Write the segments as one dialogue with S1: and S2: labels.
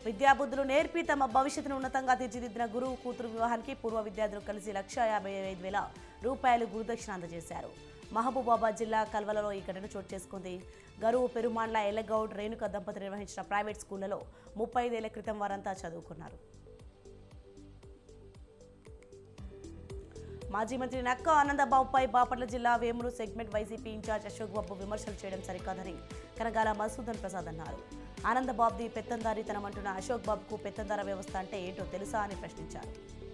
S1: విద్యాబుద్ధులు నేర్పి తమ భవిష్యత్తును ఉన్నతంగా తీర్చిదిద్దిన గురువు కూతురు వివాహానికి పూర్వ విద్యార్థులు కలిసి లక్ష యాభై ఐదు వేల రూపాయలు గురుదక్షిణ అందజేశారు మహబూబాబాద్ జిల్లా కల్వలలో ఈ ఘటన చోటు చేసుకుంది గరువు పెరుమాండ్ల ఎల్లగౌడ్ రేణుక దంపతులు నిర్వహించిన ప్రైవేట్ స్కూళ్లలో ముప్పై ఐదేళ్ల క్రితం వారంతా చదువుకున్నారు మాజీ మంత్రి నక్క ఆనందబాబుపై బాపట్ల జిల్లా Vemulu segment YCP incharge Ashok Babu విమర్శలు చేయడం సరికాదని కనగాల మసూదన్ ప్రసాద్ అన్నారు ఆనందబాబుది పెత్తందారితనమంటున్న అశోక్ బాబుకు పెత్తందార వ్యవస్థ అంటే ఏంటో తెలుసా అని ప్రశ్నించారు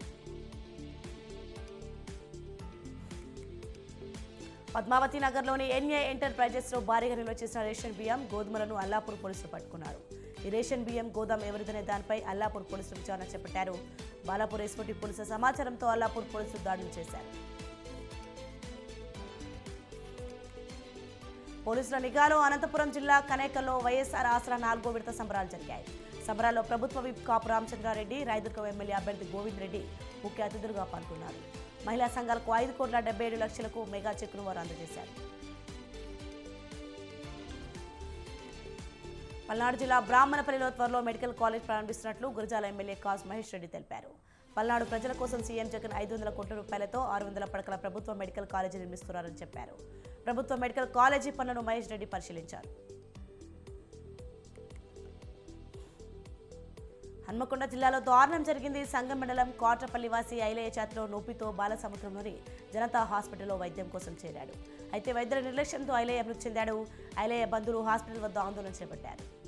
S1: పద్మావతి నగర్లోని ఎన్ఏ ఎంటర్ప్రైజెస్ లో భారీగా నిల్వ చేసిన రేషన్ బియ్యం గోధుమలను అల్లాపూర్ పోలీసులు పట్టుకున్నారు ఈ రేషన్ బియ్యం గోదాం ఎవరిదనే దానిపై అల్లాపూర్ పోలీసులు విచారణ చేపట్టారు బాలాపూర్ ఎస్పటి పోలీసుల సమాచారంతో అల్లాపూర్ పోలీసులు దాడులు చేశారు పోలీసుల నిఘాలో అనంతపురం జిల్లా కనేకల్లో వైఎస్ఆర్ ఆసరా నాలుగో విడత సంబరాలు జరిగాయి సంబరాల్లో ప్రభుత్వ విప్ కాపు రామచంద్రారెడ్డి రాయదుర్గం ఎమ్మెల్యే అభ్యర్థి గోవింద్ రెడ్డి ముఖ్య అతిథులుగా పాల్గొన్నారు మహిళా సంఘాలకు ఐదు కోట్ల డెబ్బై ఏడు లక్షలకు మెగా చెక్కును వారు అందజేశారు పల్నాడు జిల్లా బ్రాహ్మణపల్లిలో త్వరలో మెడికల్ కాలేజ్ ప్రారంభిస్తున్నట్లు గురజాల ఎమ్మెల్యే కాస్ మహేష్ రెడ్డి తెలిపారు పల్నాడు ప్రజల కోసం సీఎం జగన్ ఐదు వందల కోట్ల రూపాయలతో ఆరు వందల పడకల ప్రభుత్వ మెడికల్ కాలేజీ నిర్మిస్తున్నారని చెప్పారు ప్రభుత్వ మెడికల్ కాలేజీ పనులను మహేష్ రెడ్డి పరిశీలించారు హన్మకొండ జిల్లాలో దారుణం జరిగింది సంగం మండలం కోట్రపల్లి వాసి ఐలయ్య చేతిలో నొప్పితో బాలసముద్రంలోని జనతా హాస్పిటల్లో వైద్యం కోసం చేరాడు అయితే వైద్యుల నిర్లక్ష్యంతో ఐలయ్య మృతి చెందాడు ఐలయ్య బంధువులు హాస్పిటల్ వద్ద ఆందోళన చేపట్టారు